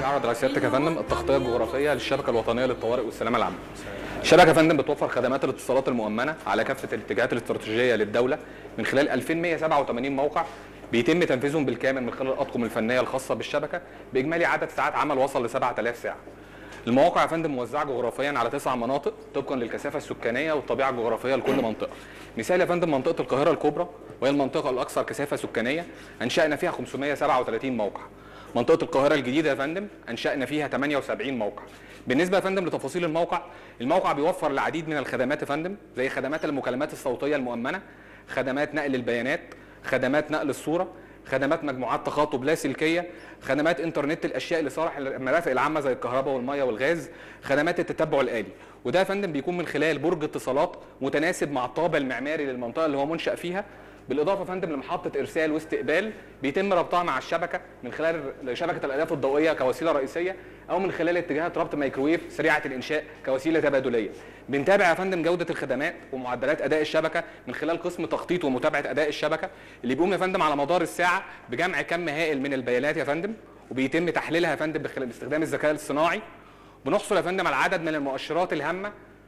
بنعرض على سيادتك يا فندم التغطيه الجغرافيه للشبكه الوطنيه للطوارئ والسلامه العامه. الشبكه يا فندم بتوفر خدمات الاتصالات المؤمنه على كافه الاتجاهات الاستراتيجيه للدوله من خلال 2187 موقع بيتم تنفيذهم بالكامل من خلال الاطقم الفنيه الخاصه بالشبكه باجمالي عدد ساعات عمل وصل ل 7000 ساعه. المواقع يا فندم موزعه جغرافيا على تسع مناطق طبقا للكثافه السكانيه والطبيعه الجغرافيه لكل منطقه. مثال يا فندم منطقه القاهره الكبرى وهي المنطقه الاكثر كثافه سكانيه انشانا فيها 537 موقع. منطقه القاهره الجديده يا فندم انشانا فيها 78 موقع. بالنسبه يا فندم لتفاصيل الموقع، الموقع بيوفر العديد من الخدمات يا فندم زي خدمات المكالمات الصوتيه المؤمنه، خدمات نقل البيانات، خدمات نقل الصوره، خدمات مجموعات تخاطب لاسلكيه، خدمات انترنت الاشياء لصالح المرافق العامه زي الكهرباء والميه والغاز، خدمات التتبع الالي، وده يا فندم بيكون من خلال برج اتصالات متناسب مع الطابع المعماري للمنطقه اللي هو منشا فيها، بالاضافه يا فندم لمحطه ارسال واستقبال بيتم ربطها مع الشبكه من خلال شبكه الالياف الضوئيه كوسيله رئيسيه او من خلال اتجاهات ربط ميكروويف سريعه الانشاء كوسيله تبادليه. بنتابع يا فندم جوده الخدمات ومعدلات اداء الشبكه من خلال قسم تخطيط ومتابعه اداء الشبكه اللي بيقوم يا فندم على مدار الساعه بجمع كم هائل من البيانات يا فندم وبيتم تحليلها يا فندم بخل- باستخدام الذكاء الصناعي. بنحصل يا فندم على عدد من المؤشرات الهامه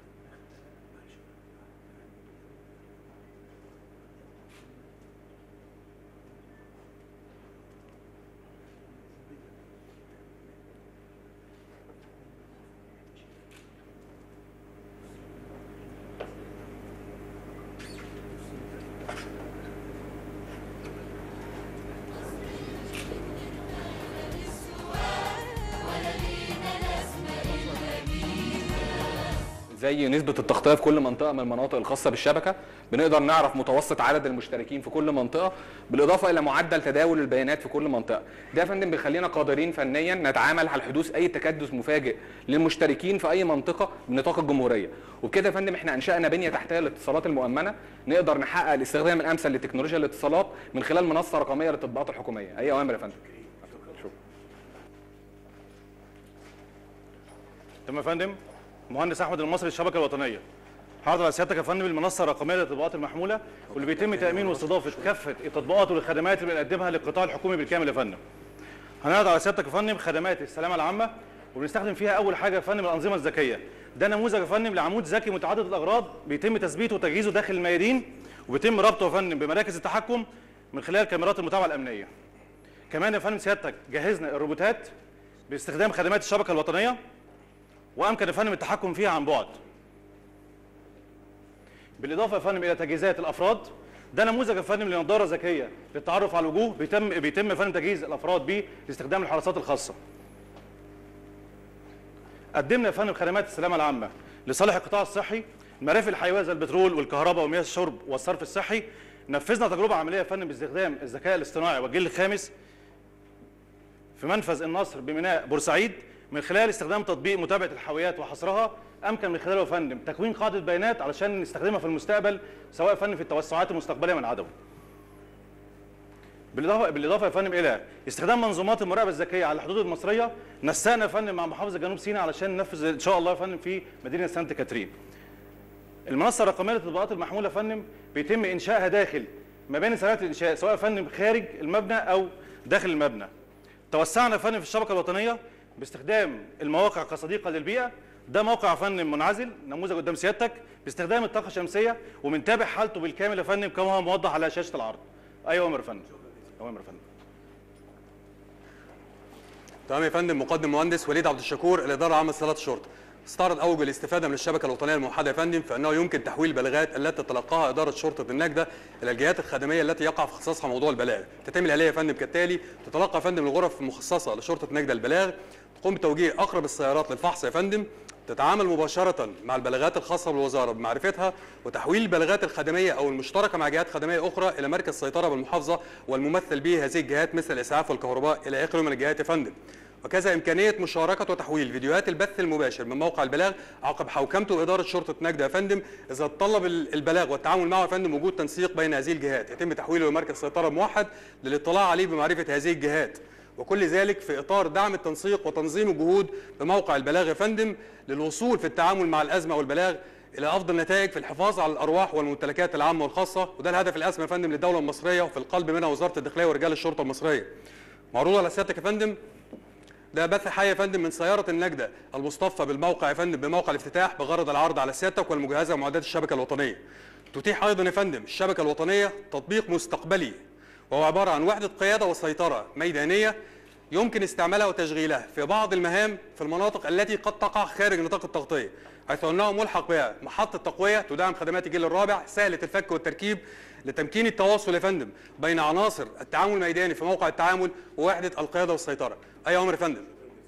زي نسبة التغطية في كل منطقة من المناطق الخاصة بالشبكة بنقدر نعرف متوسط عدد المشتركين في كل منطقة بالإضافة إلى معدل تداول البيانات في كل منطقة ده يا فندم بيخلينا قادرين فنيا نتعامل على حدوث أي تكدس مفاجئ للمشتركين في أي منطقة بنطاق الجمهورية وبكده يا فندم احنا أنشأنا بنية تحتية للاتصالات المؤمنة نقدر نحقق الاستخدام الأمثل لتكنولوجيا الاتصالات من خلال منصة رقمية للتطبيقات الحكومية أي أوامر يا فندم شكرا تمام يا فندم مهندس احمد المصري الشبكه الوطنيه هعرض على سيادتك يا فندم المنصه الرقميه للتطبيقات المحموله واللي بيتم تامين واستضافه كافه التطبيقات والخدمات اللي بنقدمها للقطاع الحكومي بالكامل يا فندم هنعرض على سيادتك يا فندم خدمات السلامه العامه وبنستخدم فيها اول حاجه يا فندم الانظمه الذكيه ده نموذج يا فندم لعمود ذكي متعدد الاغراض بيتم تثبيته وتجهيزه داخل الميادين وبيتم ربطه يا فندم بمراكز التحكم من خلال كاميرات المتابعه الامنيه كمان يا فندم سيادتك جهزنا الروبوتات باستخدام خدمات الشبكه الوطنيه وامكن يا فندم التحكم فيها عن بعد. بالاضافه يا فندم الى تجهيزات الافراد ده نموذج يا فندم لنظاره ذكيه للتعرف على الوجوه بيتم بيتم يا فندم تجهيز الافراد بيه لاستخدام الحراسات الخاصه. قدمنا يا فندم خدمات السلامه العامه لصالح القطاع الصحي المرافق الحيويه زي البترول والكهرباء ومياه الشرب والصرف الصحي نفذنا تجربه عمليه يا فندم باستخدام الذكاء الاصطناعي والجيل الخامس في منفذ النصر بميناء بورسعيد من خلال استخدام تطبيق متابعه الحاويات وحصرها امكن من خلاله يا فندم تكوين قاعده بيانات علشان نستخدمها في المستقبل سواء يا فندم في التوسعات المستقبليه من عدم. بالاضافه بالاضافه يا فندم الى استخدام منظومات المراقبه الذكيه على الحدود المصريه نسقنا يا فندم مع محافظه جنوب سيناء علشان ننفذ ان شاء الله يا فندم في مدينه سانت كاترين. المنصه الرقميه للتطبيقات المحموله يا فندم بيتم انشائها داخل مباني سريعه الانشاء سواء يا فندم خارج المبنى او داخل المبنى. توسعنا يا فندم في الشبكه الوطنيه باستخدام المواقع كصديقه للبيئه ده موقع يا فندم منعزل نموذج قدام سيادتك باستخدام الطاقه الشمسيه وبنتابع حالته بالكامل يا فندم كما هو موضح على شاشه العرض ايوه يا فندم اوامر يا فندم تمام يا فندم مقدم مهندس وليد عبد الشكور الاداره العامه لصالات الشرطه استعرض اوجه الاستفاده من الشبكه الوطنيه الموحده يا فندم فانه يمكن تحويل البلاغات التي تتلقاها اداره شرطه النجده الى الجهات الخدميه التي يقع في اختصاصها موضوع البلاغ تتم الاليه يا فندم كالتالي تتلقى يا فندم الغرف المخصصه لشرطه النجده البلاغ تقوم بتوجيه اقرب السيارات للفحص يا فندم تتعامل مباشرة مع البلاغات الخاصة بالوزارة بمعرفتها وتحويل البلاغات الخدمية أو المشتركة مع جهات خدمية أخرى إلى مركز سيطرة بالمحافظة والممثل به هذه الجهات مثل الإسعاف والكهرباء إلى آخره من الجهات يا فندم. وكذا إمكانية مشاركة وتحويل فيديوهات البث المباشر من موقع البلاغ عقب حوكمته إدارة شرطة نجدة يا فندم إذا طلب البلاغ والتعامل معه يا فندم وجود تنسيق بين هذه الجهات يتم تحويله لمركز سيطرة موحد للاطلاع عليه بمعرفة هذه الجهات وكل ذلك في اطار دعم التنسيق وتنظيم الجهود بموقع البلاغ يا فندم للوصول في التعامل مع الازمه والبلاغ الى افضل نتائج في الحفاظ على الارواح والممتلكات العامه والخاصه وده الهدف الاسمى يا فندم للدوله المصريه وفي القلب منها وزاره الداخليه ورجال الشرطه المصريه. معروض على سيادتك يا فندم ده بث حي يا فندم من سياره النجده المصطفى بالموقع يا فندم بموقع الافتتاح بغرض العرض على سيادتك والمجهزه بمعدات الشبكه الوطنيه تتيح ايضا يا فندم الشبكه الوطنيه تطبيق مستقبلي وهو عباره عن وحده قياده وسيطره ميدانيه يمكن استعمالها وتشغيلها في بعض المهام في المناطق التي قد تقع خارج نطاق التغطيه حيث انه ملحق بها محطه تقويه تدعم خدمات الجيل الرابع سهله الفك والتركيب لتمكين التواصل يا فندم بين عناصر التعامل الميداني في موقع التعامل ووحده القياده والسيطره اي امر يا فندم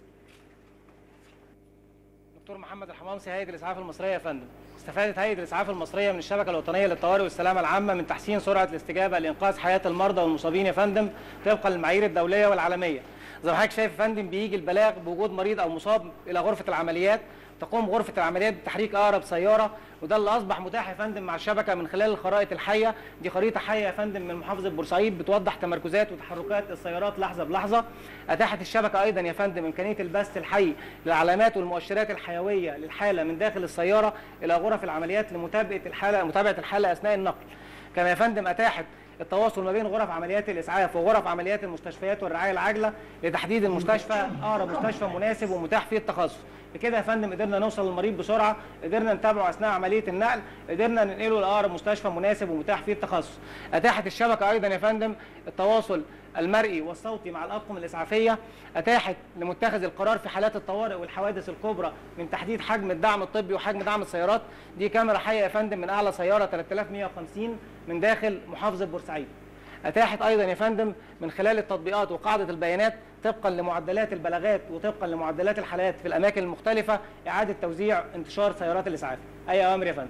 دكتور محمد الحمامسي هيئه الاسعاف المصريه يا فندم استفادت هيئه الاسعاف المصريه من الشبكه الوطنيه للطوارئ والسلامه العامه من تحسين سرعه الاستجابه لانقاذ حياه المرضى والمصابين يا فندم طبقا للمعايير الدوليه والعالميه زي ما حضرتك شايف يا فندم بيجي البلاغ بوجود مريض او مصاب الى غرفه العمليات تقوم غرفه العمليات بتحريك اقرب سياره وده اللي اصبح متاح يا فندم مع الشبكه من خلال الخرائط الحيه دي خريطه حيه يا فندم من محافظه بورسعيد بتوضح تمركزات وتحركات السيارات لحظه بلحظه اتاحت الشبكه ايضا يا فندم امكانيه البث الحي للعلامات والمؤشرات الحيويه للحاله من داخل السياره الى غرف العمليات لمتابعه الحاله متابعه الحاله اثناء النقل كما يا فندم اتاحت التواصل ما بين غرف عمليات الاسعاف وغرف عمليات المستشفيات والرعايه العاجله لتحديد المستشفى اقرب مستشفى مناسب ومتاح فيه التخصص بكده يا فندم قدرنا نوصل للمريض بسرعه قدرنا نتابعه اثناء عمليه النقل قدرنا ننقله لاقرب مستشفى مناسب ومتاح فيه التخصص اتاحت الشبكه ايضا يا فندم التواصل المرئي والصوتي مع الاطقم الاسعافيه اتاحت لمتخذ القرار في حالات الطوارئ والحوادث الكبرى من تحديد حجم الدعم الطبي وحجم دعم السيارات دي كاميرا حيه يا فندم من اعلى سياره 3150 من داخل محافظه بورسعيد اتاحت ايضا يا فندم من خلال التطبيقات وقاعده البيانات طبقا لمعدلات البلاغات وطبقا لمعدلات الحالات في الاماكن المختلفه اعاده توزيع انتشار سيارات الاسعاف اي اوامر يا فندم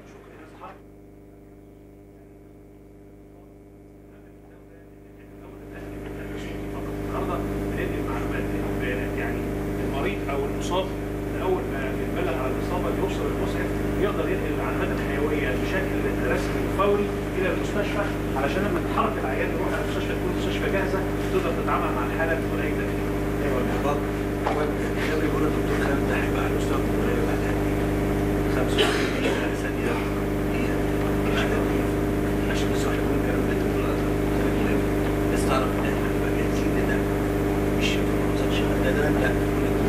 النهارده بندي المعلومات دي او البيانات يعني المريض او المصاب اول ما يتبلغ على الاصابه يوصل المسعف يقدر ينقل المعلومات الحيويه بشكل رسمي وفوري الى المستشفى علشان لما تتحرك العيان يروح على المستشفى تكون المستشفى جاهزه تقدر تتعامل مع الحاله بدون اي تاخير. ايوه الارهاق ده بيقول الدكتور خالد ده هيبقى على مستوى الجمهوريه بعد قد ايه؟ 25 دقيقه ثانيه دقيقه بعد قد ايه؟ عشان بس واحنا بنقول الكلام ده الدكتور خالد مهم بس تعرف ان احنا هنبقى جاهزين لده مش في محافظات شمال ده ده لا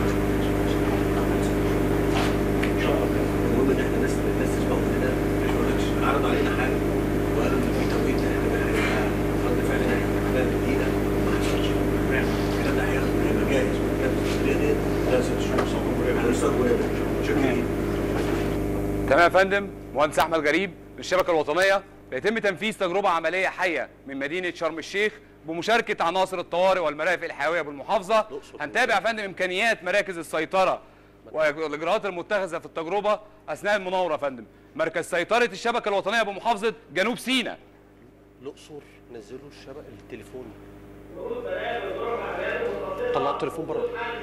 ان شاء الله المهم ان احنا الناس الناس تسمعوا مننا مش بقولكش عرض علينا حاجه وقالوا ان في توقيت هيبقى هيبقى رد فعلنا هيبقى خلال دقيقه ما حصلش الكلام ده هياخد هيبقى جاهز والكلام ده لازم على مستوى الجمهوريه شكرا تمام يا فندم مهندس احمد غريب للشبكه الوطنيه بيتم تنفيذ تجربه عمليه حيه من مدينه شرم الشيخ بمشاركه عناصر الطوارئ والمرافق الحيويه بالمحافظه هنتابع يا فندم امكانيات مراكز السيطره والاجراءات المتخذه في التجربه اثناء المناوره يا فندم مركز سيطره الشبكه الوطنيه بمحافظه جنوب سيناء الاقصر نزلوا الشبكه التليفون طلعوا التليفون بره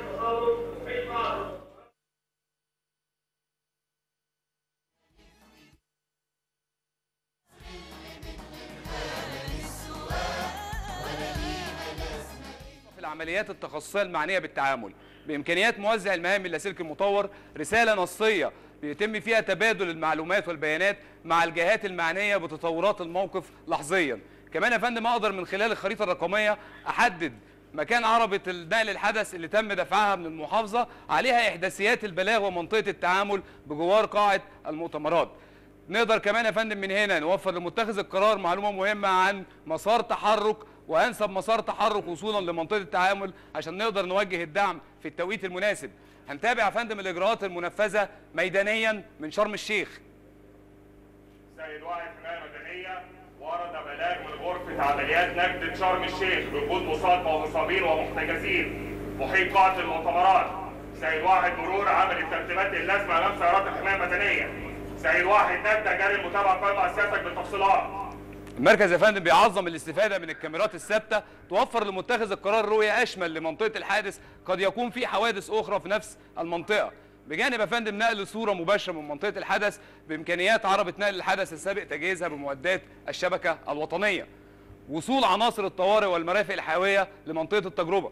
في العمليات التخصصيه المعنيه بالتعامل بامكانيات موزع المهام من اللاسلكي المطور رساله نصيه بيتم فيها تبادل المعلومات والبيانات مع الجهات المعنيه بتطورات الموقف لحظيا كمان يا فندم اقدر من خلال الخريطه الرقميه احدد مكان عربة نقل الحدث اللي تم دفعها من المحافظة عليها إحداثيات البلاغ ومنطقة التعامل بجوار قاعة المؤتمرات نقدر كمان يا فندم من هنا نوفر لمتخذ القرار معلومه مهمه عن مسار تحرك وانسب مسار تحرك وصولا لمنطقه التعامل عشان نقدر نوجه الدعم في التوقيت المناسب. هنتابع يا فندم الاجراءات المنفذه ميدانيا من شرم الشيخ. سيد واحد حماية مدنية ورد بلاغ من غرفة عمليات نجدة شرم الشيخ بوجود مصاب ومصابين ومحتجزين محيط قاعة المؤتمرات. سيد واحد مرور عمل الترتيبات اللازمة أمام سيارات الحماية المدنية. سيد واحد نجدة جاري المتابعة قائمة على سيادتك بالتفصيلات. المركز يا فندم بيعظم الاستفاده من الكاميرات الثابته توفر لمتخذ القرار رؤيه اشمل لمنطقه الحادث قد يكون في حوادث اخرى في نفس المنطقه بجانب يا فندم نقل صوره مباشره من منطقه الحدث بامكانيات عربه نقل الحدث السابق تجهيزها بمعدات الشبكه الوطنيه وصول عناصر الطوارئ والمرافق الحيويه لمنطقه التجربه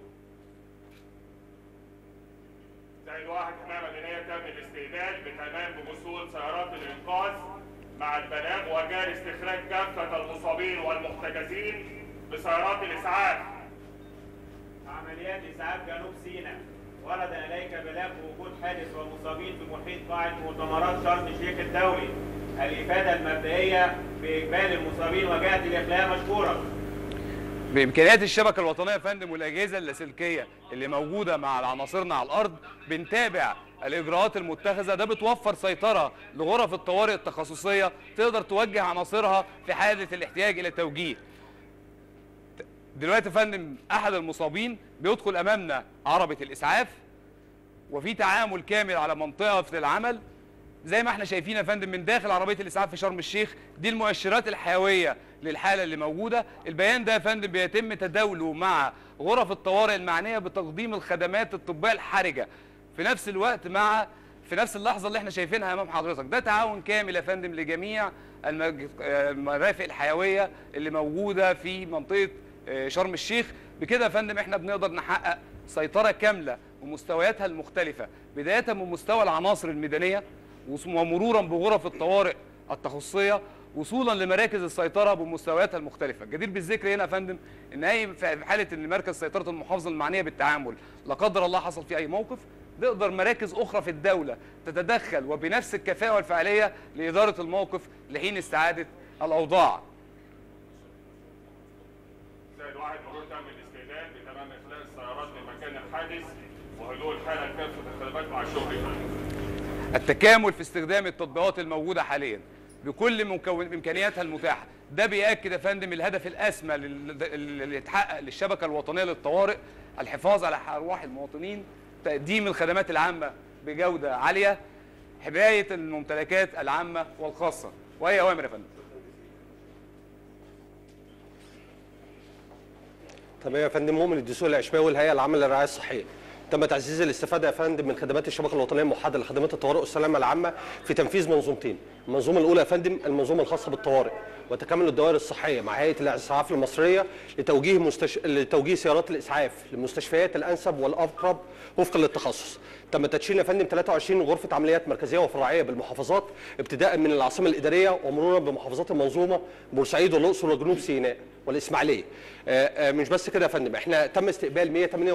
سيد واحد حماية مدنية تم الاستقبال بتمام بوصول سيارات الإنقاذ مع البلاغ وجاري استخراج كافة المصابين والمحتجزين بسيارات الإسعاف. عمليات اسعاف جنوب سيناء ورد إليك بلاغ وجود حادث ومصابين في محيط قاعة مؤتمرات شرم الشيخ الدولي الإفادة المبدئية بإقبال المصابين وجهة الإخلاء مشكورة بامكانيات الشبكه الوطنيه يا فندم والاجهزه اللاسلكيه اللي موجوده مع عناصرنا على الارض بنتابع الاجراءات المتخذه ده بتوفر سيطره لغرف الطوارئ التخصصيه تقدر توجه عناصرها في حاله الاحتياج الى توجيه دلوقتي يا فندم احد المصابين بيدخل امامنا عربه الاسعاف وفي تعامل كامل على منطقه العمل زي ما احنا شايفين يا فندم من داخل عربيه الاسعاف في شرم الشيخ دي المؤشرات الحيويه للحاله اللي موجوده البيان ده يا فندم بيتم تداوله مع غرف الطوارئ المعنيه بتقديم الخدمات الطبيه الحرجه في نفس الوقت مع في نفس اللحظه اللي احنا شايفينها امام حضرتك ده تعاون كامل يا فندم لجميع المج- المرافق الحيويه اللي موجوده في منطقه آه، شرم الشيخ بكده يا فندم احنا بنقدر نحقق سيطره كامله ومستوياتها المختلفه بدايه من مستوى العناصر الميدانيه وص- ومرورا بغرف الطوارئ التخصصيه وصولا لمراكز السيطره بمستوياتها المختلفه الجدير بالذكر هنا يا فندم ان اي في حاله ان مركز سيطره المحافظه المعنيه بالتعامل لا قدر الله حصل فيه اي موقف تقدر مراكز اخرى في الدوله تتدخل وبنفس الكفاءه والفعاليه لاداره الموقف لحين استعاده الاوضاع زائد واحد مرور تم الاستعداد بتمام اخلاء السيارات من مكان الحادث وهدوء الحاله لكافه الخدمات مع الشغل التكامل في استخدام التطبيقات الموجوده حاليا بكل مكون امكانياتها المتاحه ده بياكد يا فندم الهدف الاسمى لل- اللي يتحقق للشبكه الوطنيه للطوارئ الحفاظ على ارواح المواطنين تقديم الخدمات العامه بجوده عاليه حمايه الممتلكات العامه والخاصه واي اوامر يا فندم تمام يا فندم مؤمن الدسوقي العشماوي الهيئه العامه للرعايه الصحيه تم تعزيز الاستفاده يا فندم من خدمات الشبكه الوطنيه الموحده لخدمات الطوارئ والسلامه العامه في تنفيذ منظومتين المنظومه الاولى يا فندم المنظومه الخاصه بالطوارئ وتكامل الدوائر الصحيه مع هيئه الاسعاف المصريه لتوجيه مستش... لتوجيه سيارات الاسعاف للمستشفيات الانسب والاقرب وفقا للتخصص تم تدشين يا فندم 23 غرفه عمليات مركزيه وفرعيه بالمحافظات ابتداء من العاصمه الاداريه ومرورا بمحافظات المنظومه بورسعيد والاقصر وجنوب سيناء والاسماعيليه آه، آه، مش بس كده يا فندم احنا تم استقبال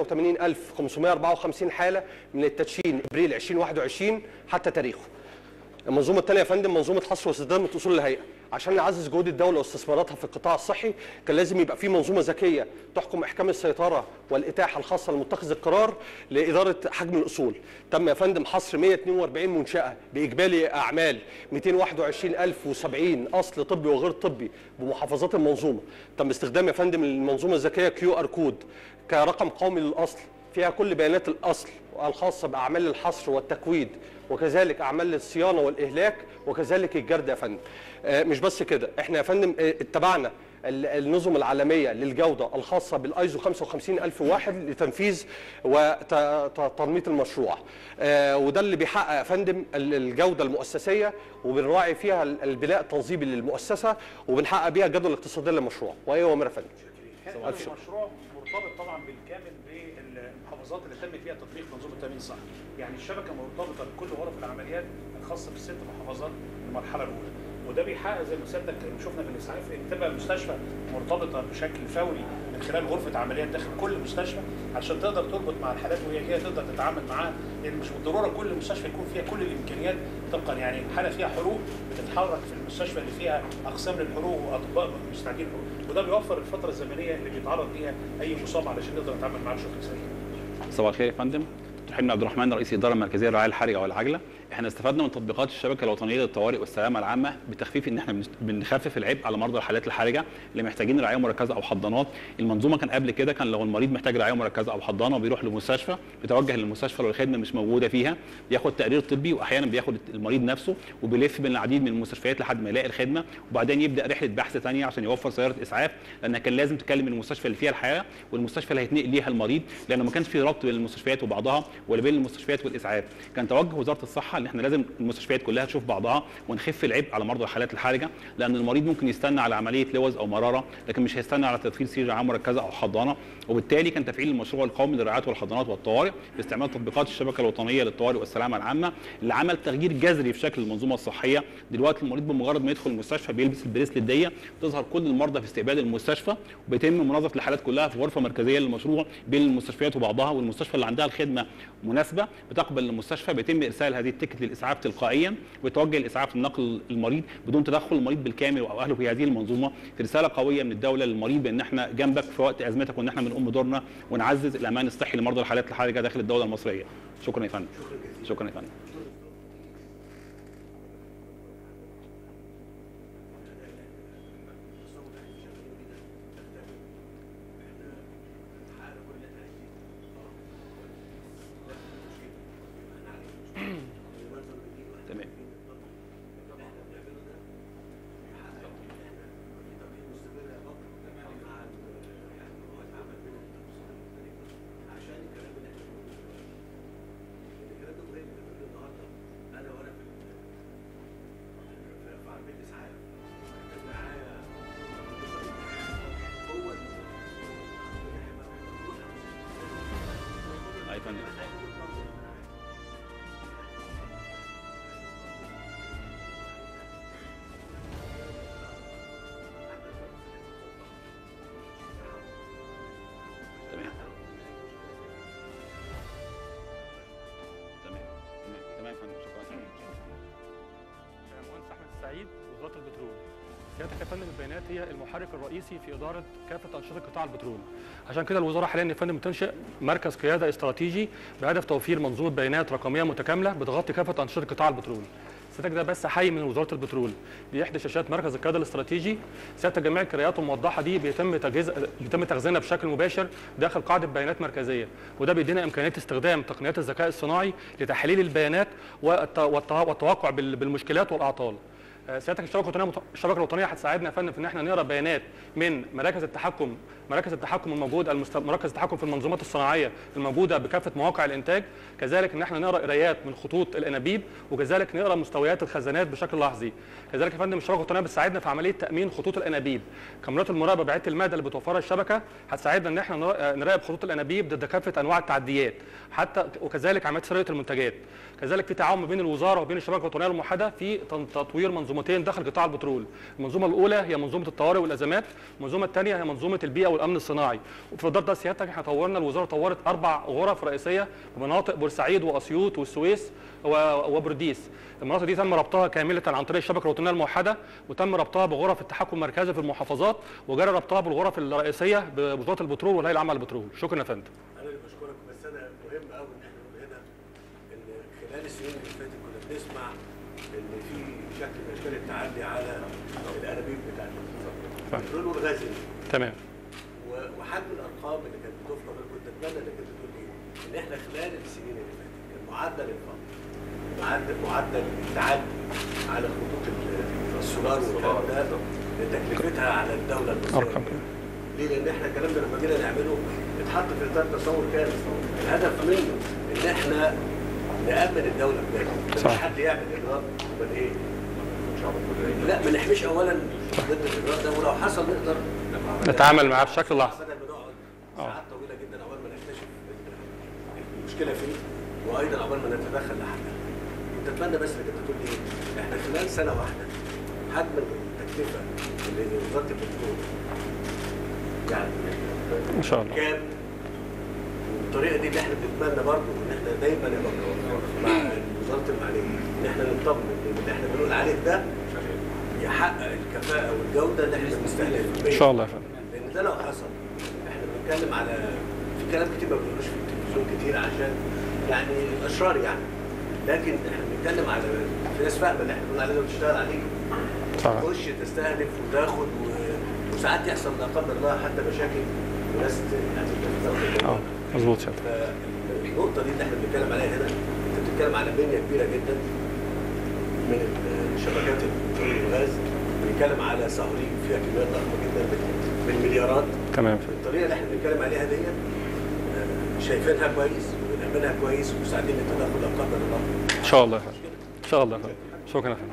188554 حاله من التدشين ابريل 2021 حتى تاريخه المنظومه الثانيه يا فندم منظومه حصر واستدامه اصول الهيئه عشان نعزز جهود الدوله واستثماراتها في القطاع الصحي كان لازم يبقى في منظومه ذكيه تحكم احكام السيطره والاتاحه الخاصه لمتخذ القرار لاداره حجم الاصول تم يا فندم حصر 142 منشاه باجمالي اعمال 221070 اصل طبي وغير طبي بمحافظات المنظومه تم استخدام يا فندم المنظومه الذكيه كيو ار كود كرقم قومي للاصل فيها كل بيانات الاصل الخاصه باعمال الحصر والتكويد وكذلك اعمال الصيانه والاهلاك وكذلك الجرد يا فندم آه، مش بس كده احنا يا فندم آه، اتبعنا ال- النظم العالميه للجوده الخاصه بالايزو 55001 لتنفيذ وتنميط المشروع آه، وده اللي بيحقق يا فندم ال- الجوده المؤسسيه وبنراعي فيها ال- البناء التنظيمي للمؤسسه وبنحقق بيها الجدوى الاقتصاديه للمشروع واي امر يا فندم هذا ألف شكر. المشروع مرتبط طبعا بالكامل بالمحافظات اللي تم فيها تطبيق منظومه التامين الصحي، يعني الشبكه مرتبطه بكل غرف العمليات الخاصه بالست محافظات المرحله الاولى، وده بيحقق زي ما سيادتك شفنا في الاسعاف ان تبقى المستشفى مرتبطه بشكل فوري من خلال غرفه عمليات داخل كل مستشفى عشان تقدر تربط مع الحالات وهي جايه تقدر تتعامل معاها لان مش بالضروره كل مستشفى يكون فيها كل الامكانيات طبقا يعني الحاله فيها حروق بتتحرك في المستشفى اللي فيها اقسام للحروق واطباء مستعدين حروق وده بيوفر الفتره الزمنيه اللي بيتعرض ليها اي مصاب علشان نقدر نتعامل معاه بشكل سريع. صباح الخير يا فندم دكتور حلمي عبد الرحمن رئيس الاداره المركزيه للرعايه الحرجه والعجله احنا استفدنا من تطبيقات الشبكه الوطنيه للطوارئ والسلامه العامه بتخفيف ان احنا بنست- بنخفف العبء على مرضى الحالات الحرجه اللي محتاجين رعايه مركزه او حضانات المنظومه كان قبل كده كان لو المريض محتاج رعايه مركزه او حضانه بيروح لمستشفى بيتوجه للمستشفى لو الخدمه مش موجوده فيها بياخد تقرير طبي واحيانا بياخد المريض نفسه وبيلف بين العديد من المستشفيات لحد ما يلاقي الخدمه وبعدين يبدا رحله بحث ثانيه عشان يوفر سياره اسعاف لان كان لازم تكلم المستشفى اللي فيها الحياه والمستشفى اللي هيتنقل ليها المريض لانه ما كانش في ربط بين المستشفيات وبعضها ولا بين المستشفيات والاسعاف كان توجه وزاره الصحه ان احنا لازم المستشفيات كلها تشوف بعضها ونخف العبء على مرضى الحالات الحرجه لان المريض ممكن يستنى على عمليه لوز او مراره لكن مش هيستنى على تدخين سرير عام مركزه او حضانه وبالتالي كان تفعيل المشروع القومي للرعايه والحضانات والطوارئ باستعمال تطبيقات الشبكه الوطنيه للطوارئ والسلامه العامه اللي عمل تغيير جذري في شكل المنظومه الصحيه دلوقتي المريض بمجرد ما يدخل المستشفى بيلبس البريسلت دي تظهر كل المرضى في استقبال المستشفى وبيتم مناظره الحالات كلها في غرفه مركزيه للمشروع بين المستشفيات وبعضها والمستشفى اللي عندها الخدمه مناسبه بتقبل المستشفى بيتم ارسال هذه التيكت للاسعاف تلقائيا ويتوجه الاسعاف لنقل المريض بدون تدخل المريض بالكامل او اهله في هذه المنظومه في رساله قويه من الدوله للمريض بان احنا جنبك في وقت ازمتك وان احنا بنقوم بدورنا ونعزز الامان الصحي لمرضى الحالات الحرجه داخل الدوله المصريه شكرا يا فندم شكرا يا فندم تمام أي فندم تمام تمام تمام تمام يا فندم شكرا مهندس احمد السعيد وزاره البترول سيادتك يا فندم البيانات هي المحرك الرئيسي في اداره كافه انشطه قطاع البترول عشان كده الوزاره حاليا يا فندم بتنشئ مركز قياده استراتيجي بهدف توفير منظومه بيانات رقميه متكامله بتغطي كافه انشطه قطاع البترول سيادتك ده بس حي من وزاره البترول دي احدى شاشات مركز القياده الاستراتيجي سيادتك جميع الكريات الموضحه دي بيتم تجهيز بيتم تخزينها بشكل مباشر داخل قاعده بيانات مركزيه وده بيدينا امكانيه استخدام تقنيات الذكاء الصناعي لتحليل البيانات والت- والت- والتوقع بال- بالمشكلات والاعطال آه، سيادتك الشبكه الوطنيه الشبكه الوطنيه هتساعدنا يا فندم في ان احنا نقرا بيانات من مراكز التحكم مراكز التحكم الموجوده المست... مراكز التحكم في المنظومات الصناعيه الموجوده بكافه مواقع الانتاج كذلك ان احنا نقرا قرايات من خطوط الانابيب وكذلك نقرا مستويات الخزانات بشكل لحظي كذلك يا فندم الشبكه الوطنيه بتساعدنا في عمليه تامين خطوط الانابيب كاميرات المراقبه بعيده المدى اللي بتوفرها الشبكه هتساعدنا ان احنا نرا- نراقب خطوط الانابيب ضد كافه انواع التعديات حتى وكذلك عمليه سرقه المنتجات كذلك في تعاون ما بين الوزاره وبين الشبكه الوطنيه الموحده في تن- تطوير منظومتين داخل قطاع البترول المنظومه الاولى هي منظومه الطوارئ والازمات المنظومه الثانيه هي منظومه البيئه والامن الصناعي وفي اطار ده سيادتك احنا طورنا الوزاره طورت اربع غرف رئيسيه في مناطق بورسعيد واسيوط والسويس و- وبرديس المناطق دي تم ربطها كامله عن طريق الشبكه الوطنيه الموحده وتم ربطها بغرف التحكم المركزي في المحافظات وجرى ربطها بالغرف الرئيسيه بوزاره البترول والهيئه العامه للبترول شكرا يا فندم انا اللي بشكرك بس انا مهم قوي ان احنا نقول هنا ان خلال السنين اللي فاتت كنا بنسمع ان في شكل من اشكال التعدي على الانابيب بتاعت البترول والغاز تمام و- وحجم الارقام اللي كانت بتذكر انا كنت اتمنى انك انت تقول لي ان احنا خلال السنين اللي فاتت كان معدل الفقر معدل معدل التعدي على خطوط ال- السولار والكلام ده تكلفتها على الدوله المصريه ارقام ليه؟ لان احنا الكلام ده لما جينا نعمله اتحط في اطار تصور كامل الهدف منه ان احنا نامن الدوله بجد مش صح. حد يعمل اجراء امال ايه؟ لا ما نحميش اولا ضد الاجراء ده ولو حصل نقدر نتعامل معاه بشكل لحظي بدل ما نقعد ساعات طويله جدا عقبال ما نكتشف المشكله فين وايضا عقبال ما نتدخل لحلها كنت اتمنى بس انك انت تقول لي احنا خلال سنه واحده حجم التكلفه اللي وزاره البترول يعني ان شاء الله كام والطريقه دي اللي احنا بنتمنى برضه ان احنا دايما نبقى مع وزاره الماليه ان احنا نطمن ان اللي احنا بنقول عليه ده يحقق الكفاءه والجوده اللي احنا بنستهدفها ان شاء الله يا فندم لان ده لو حصل احنا بنتكلم على في كلام كتير ما بنقولوش في التلفزيون كتير عشان يعني اشرار يعني لكن احنا بنتكلم على في ناس فاهمه اللي احنا بنقول عليه ده وتشتغل عليه صح تخش تستهدف وتاخد و... وساعات يحصل لا قدر الله حتى مشاكل وناس ت- يعني تتفرق. اه مظبوط يا فالنقطه دي اللي احنا بنتكلم عليها هنا انت بتتكلم على بنيه كبيره جدا من شبكات البترول والغاز بنتكلم على صواريخ فيها كميات ضخمه جدا بال- بالمليارات تمام الطريقه اللي احنا بنتكلم عليها دي شايفينها كويس وبنعملها كويس ومساعدين التدخل لا قدر الله ان شاء الله يا فندم شاء الله يا فندم شكرا يا فندم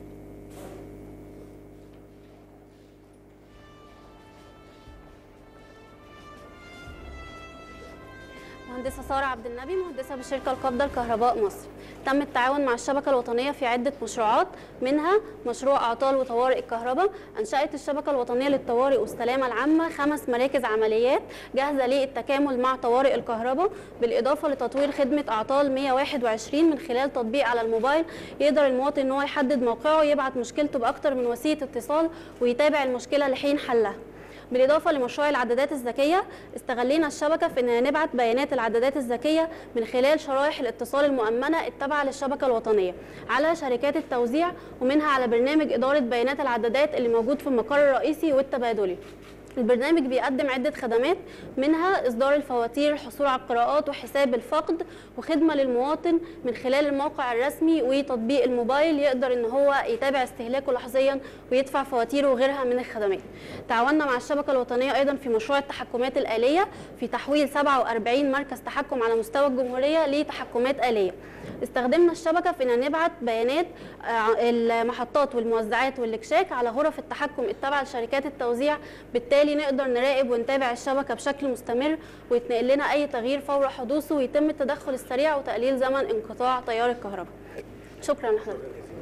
مهندسة سارة عبد النبي مهندسة بالشركة القابضة لكهرباء مصر تم التعاون مع الشبكة الوطنية في عدة مشروعات منها مشروع أعطال وطوارئ الكهرباء أنشأت الشبكة الوطنية للطوارئ والسلامة العامة خمس مراكز عمليات جاهزة للتكامل مع طوارئ الكهرباء بالإضافة لتطوير خدمة أعطال 121 من خلال تطبيق على الموبايل يقدر المواطن إن هو يحدد موقعه يبعت مشكلته بأكتر من وسيلة اتصال ويتابع المشكلة لحين حلها بالإضافة لمشروع العدادات الذكية استغلينا الشبكة في أننا نبعت بيانات العدادات الذكية من خلال شرائح الاتصال المؤمنة التابعة للشبكة الوطنية على شركات التوزيع ومنها على برنامج إدارة بيانات العدادات اللي موجود في المقر الرئيسي والتبادلي البرنامج بيقدم عدة خدمات منها إصدار الفواتير الحصول على القراءات وحساب الفقد وخدمة للمواطن من خلال الموقع الرسمي وتطبيق الموبايل يقدر إن هو يتابع استهلاكه لحظيا ويدفع فواتيره وغيرها من الخدمات تعاوننا مع الشبكة الوطنية أيضا في مشروع التحكمات الآلية في تحويل 47 مركز تحكم على مستوى الجمهورية لتحكمات آلية استخدمنا الشبكه في ان نبعت بيانات آه، المحطات والموزعات والاكشاك على غرف التحكم التابعه لشركات التوزيع بالتالي نقدر نراقب ونتابع الشبكه بشكل مستمر ويتنقل لنا اي تغيير فور حدوثه ويتم التدخل السريع وتقليل زمن انقطاع تيار الكهرباء شكرا لحضرتك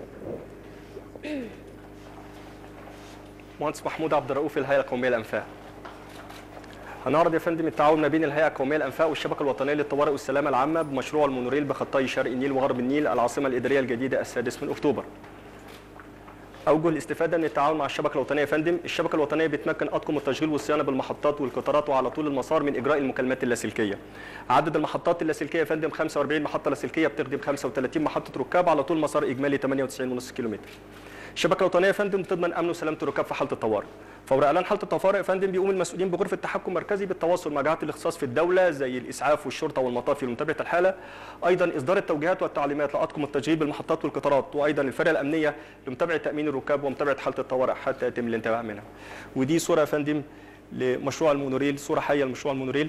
مهندس محمود عبد الرؤوف الهيئه القوميه للانفاق هنعرض يا فندم التعاون ما بين الهيئه القوميه للانفاق والشبكه الوطنيه للطوارئ والسلامه العامه بمشروع المونوريل بخطي شرق النيل وغرب النيل العاصمه الاداريه الجديده السادس من اكتوبر اوجه الاستفاده من التعاون مع الشبكه الوطنيه يا فندم الشبكه الوطنيه بتمكن اطقم التشغيل والصيانه بالمحطات والقطارات وعلى طول المسار من اجراء المكالمات اللاسلكيه عدد المحطات اللاسلكيه يا فندم 45 محطه لاسلكيه بتخدم 35 محطه ركاب على طول مسار اجمالي 98.5 كيلومتر الشبكه الوطنيه يا فندم تضمن امن وسلامه الركاب في حاله الطوارئ فور اعلان حاله الطوارئ يا فندم بيقوم المسؤولين بغرفه تحكم مركزي بالتواصل مع جهات الاختصاص في الدوله زي الاسعاف والشرطه والمطافي لمتابعه الحاله ايضا اصدار التوجيهات والتعليمات لاطقم التشغيل بالمحطات والقطارات وايضا الفرق الامنيه لمتابعه تامين الركاب ومتابعه حاله الطوارئ حتى يتم الانتهاء منها ودي صوره يا فندم لمشروع المونوريل صوره حيه لمشروع المونوريل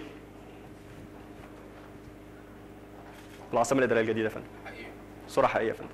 العاصمه الاداريه الجديده يا فندم صوره حقيقيه يا فندم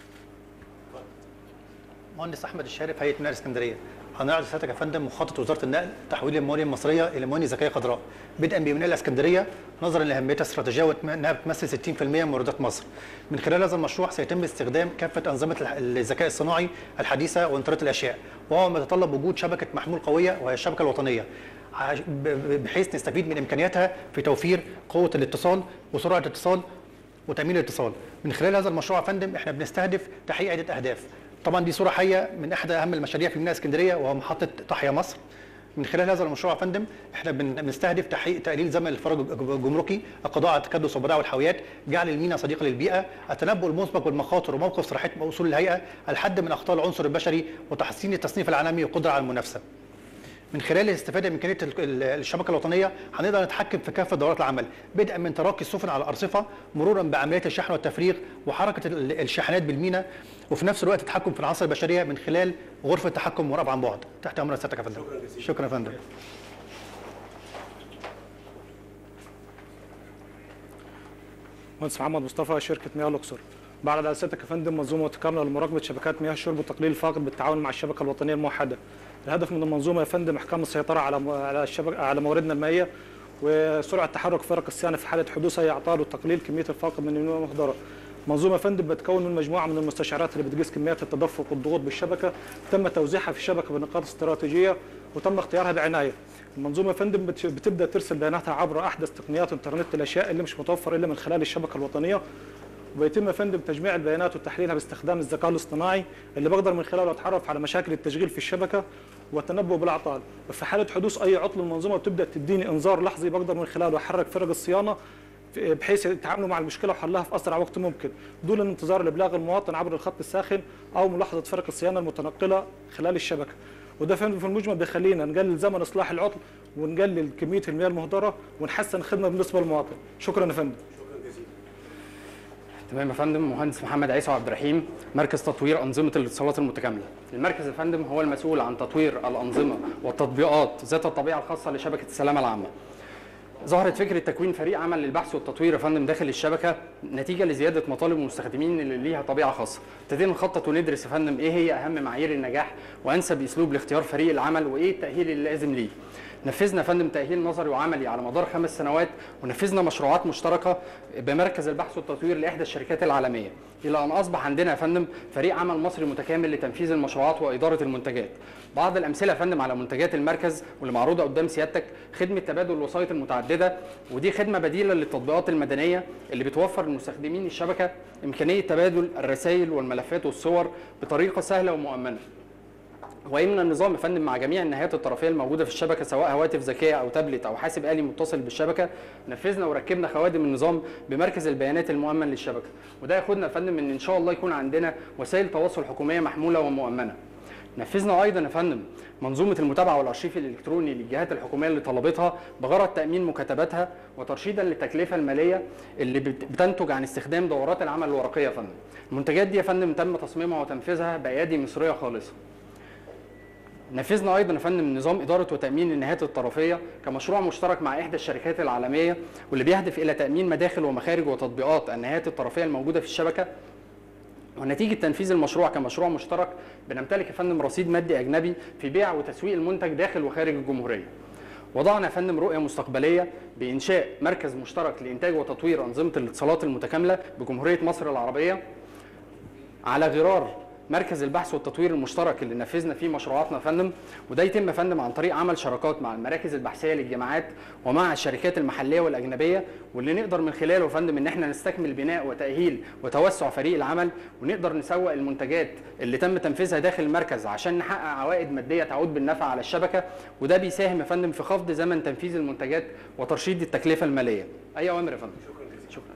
مهندس احمد الشارف هيئه نقل اسكندريه هنعرض سيادتك يا فندم مخطط وزاره النقل تحويل الموانئ المصريه الى موانئ ذكيه خضراء بدءا بميناء الاسكندريه نظرا لاهميتها الاستراتيجيه وانها بتمثل 60% من واردات مصر. من خلال هذا المشروع سيتم استخدام كافه انظمه الح- الذكاء الصناعي الحديثه وانترنت الاشياء وهو ما يتطلب وجود شبكه محمول قويه وهي الشبكه الوطنيه عش- ب- ب- بحيث نستفيد من امكانياتها في توفير قوه الاتصال وسرعه الاتصال وتامين الاتصال من خلال هذا المشروع يا فندم احنا بنستهدف تحقيق عده اهداف طبعا دي صوره حيه من احد اهم المشاريع في ميناء اسكندريه وهو محطه تحيا مصر من خلال هذا المشروع يا فندم احنا بن- بنستهدف تحقيق تقليل زمن الفراغ الج- الجمركي القضاء على التكدس والبضائع والحاويات جعل الميناء صديقا للبيئه التنبؤ المسبق بالمخاطر وموقف صلاحيه اصول الهيئه الحد من اخطاء العنصر البشري وتحسين التصنيف العالمي والقدره على المنافسه من خلال الاستفاده من امكانيه ال- ال- الشبكه الوطنيه هنقدر نتحكم في كافه دورات العمل بدءا من تراكي السفن على الارصفه مرورا بعمليات الشحن والتفريغ وحركه ال- الشاحنات بالميناء وفي نفس الوقت التحكم في العناصر البشريه من خلال غرفه تحكم مراقبه عن بعد تحت امر سيادتك يا فندم شكرا يا فندم مهندس محمد مصطفى شركه مياه الاقصر بعرض على سيادتك يا فندم منظومه متكامله لمراقبه شبكات مياه الشرب وتقليل الفقر بالتعاون مع الشبكه الوطنيه الموحده. الهدف من المنظومه يا فندم احكام السيطره على م- على الشبكه على مواردنا المائيه وسرعه تحرك فرق الصيانه في حاله حدوث اي اعطال وتقليل كميه الفاقد من المياه المهدره. منظومه يا فندم بتكون من مجموعه من المستشعرات اللي بتقيس كميات التدفق والضغوط بالشبكه تم توزيعها في الشبكه بنقاط استراتيجيه وتم اختيارها بعنايه. المنظومه يا فندم بت- بتبدا ترسل بياناتها عبر احدث تقنيات انترنت الاشياء اللي مش متوفر الا من خلال الشبكه الوطنيه وبيتم يا فندم تجميع البيانات وتحليلها باستخدام الذكاء الاصطناعي اللي بقدر من خلاله اتعرف على مشاكل التشغيل في الشبكه والتنبؤ بالاعطال وفي حاله حدوث اي عطل المنظومه بتبدا تديني انذار لحظي بقدر من خلاله احرك فرق الصيانه في- بحيث يتعاملوا مع المشكله وحلها في اسرع وقت ممكن دون انتظار الابلاغ المواطن عبر الخط الساخن او ملاحظه فرق الصيانه المتنقله خلال الشبكه وده فندم في المجمل بيخلينا نقلل زمن اصلاح العطل ونقلل كميه المياه المهدره ونحسن الخدمه بالنسبه للمواطن شكرا يا فندم تمام يا فندم مهندس محمد عيسى عبد الرحيم مركز تطوير انظمه الاتصالات المتكامله المركز يا فندم هو المسؤول عن تطوير الانظمه والتطبيقات ذات الطبيعه الخاصه لشبكه السلامه العامه ظهرت فكره تكوين فريق عمل للبحث والتطوير يا فندم داخل الشبكه نتيجه لزياده مطالب المستخدمين اللي ليها طبيعه خاصه ابتدينا نخطط وندرس يا فندم ايه هي اهم معايير النجاح وانسب اسلوب لاختيار فريق العمل وايه التاهيل اللي لازم ليه نفذنا يا فندم تاهيل نظري وعملي على مدار خمس سنوات ونفذنا مشروعات مشتركه بمركز البحث والتطوير لاحدى الشركات العالميه الى ان اصبح عندنا يا فندم فريق عمل مصري متكامل لتنفيذ المشروعات واداره المنتجات بعض الامثله يا فندم على منتجات المركز واللي معروضه قدام سيادتك خدمه تبادل الوسائط المتعدده ودي خدمه بديله للتطبيقات المدنيه اللي بتوفر لمستخدمين الشبكه امكانيه تبادل الرسائل والملفات والصور بطريقه سهله ومؤمنه ويمنى النظام يا فندم مع جميع النهايات الطرفيه الموجوده في الشبكه سواء هواتف ذكيه او تابلت او حاسب آلي متصل بالشبكه نفذنا وركبنا خوادم النظام بمركز البيانات المؤمن للشبكه وده ياخدنا يا فندم ان ان شاء الله يكون عندنا وسائل تواصل حكوميه محموله ومؤمنه نفذنا ايضا يا فندم منظومه المتابعه والارشيف الالكتروني للجهات الحكوميه اللي طلبتها بغرض تامين مكاتباتها وترشيدا للتكلفه الماليه اللي بت- بتنتج عن استخدام دورات العمل الورقيه يا فندم المنتجات دي يا فندم تم تصميمها وتنفيذها بايادي مصريه خالصه نفذنا ايضا يا فندم نظام اداره وتامين النهايات الطرفيه كمشروع مشترك مع احدى الشركات العالميه واللي بيهدف الى تامين مداخل ومخارج وتطبيقات النهايات الطرفيه الموجوده في الشبكه ونتيجه تنفيذ المشروع كمشروع مشترك بنمتلك يا فندم رصيد مادي اجنبي في بيع وتسويق المنتج داخل وخارج الجمهوريه. وضعنا يا فندم رؤيه مستقبليه بانشاء مركز مشترك لانتاج وتطوير انظمه الاتصالات المتكامله بجمهوريه مصر العربيه على غرار مركز البحث والتطوير المشترك اللي نفذنا فيه مشروعاتنا يا فندم وده يتم يا فندم عن طريق عمل شراكات مع المراكز البحثيه للجامعات ومع الشركات المحليه والاجنبيه واللي نقدر من خلاله يا فندم ان احنا نستكمل بناء وتاهيل وتوسع فريق العمل ونقدر نسوق المنتجات اللي تم تنفيذها داخل المركز عشان نحقق عوائد ماديه تعود بالنفع على الشبكه وده بيساهم يا فندم في خفض زمن تنفيذ المنتجات وترشيد التكلفه الماليه. اي اوامر يا فندم. شكرا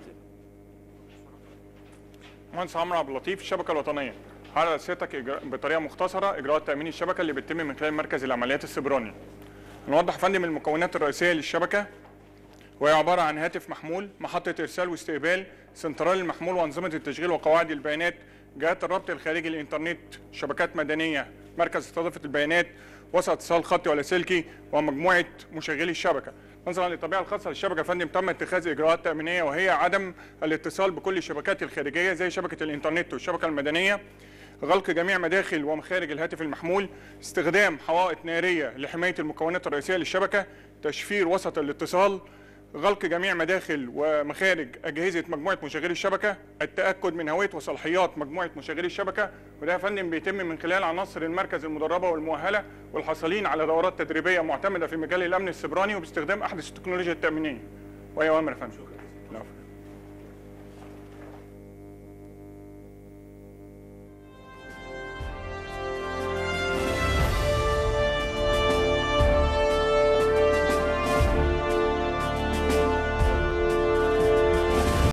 مهندس عمرو عبد اللطيف الشبكه الوطنيه على سيادتك إجراء بطريقه مختصره اجراءات تامين الشبكه اللي بتتم من خلال مركز العمليات السبراني نوضح يا فندم المكونات الرئيسيه للشبكه وهي عباره عن هاتف محمول محطه ارسال واستقبال سنترال المحمول وانظمه التشغيل وقواعد البيانات جهات الربط الخارجي الانترنت شبكات مدنيه مركز استضافه البيانات وسط اتصال خطي ولاسلكي ومجموعه مشغلي الشبكه نظرا للطبيعه الخاصه للشبكه يا فندم تم اتخاذ اجراءات تامينيه وهي عدم الاتصال بكل الشبكات الخارجيه زي شبكه الانترنت والشبكه المدنيه غلق جميع مداخل ومخارج الهاتف المحمول استخدام حوائط ناريه لحمايه المكونات الرئيسيه للشبكه تشفير وسط الاتصال غلق جميع مداخل ومخارج اجهزه مجموعه مشغلي الشبكه التاكد من هويه وصلاحيات مجموعه مشغلي الشبكه وده يا فندم بيتم من خلال عناصر المركز المدربه والمؤهله والحاصلين على دورات تدريبيه معتمده في مجال الامن السبراني وباستخدام احدث التكنولوجيا التامينيه وهي اوامر يا فندم العفو.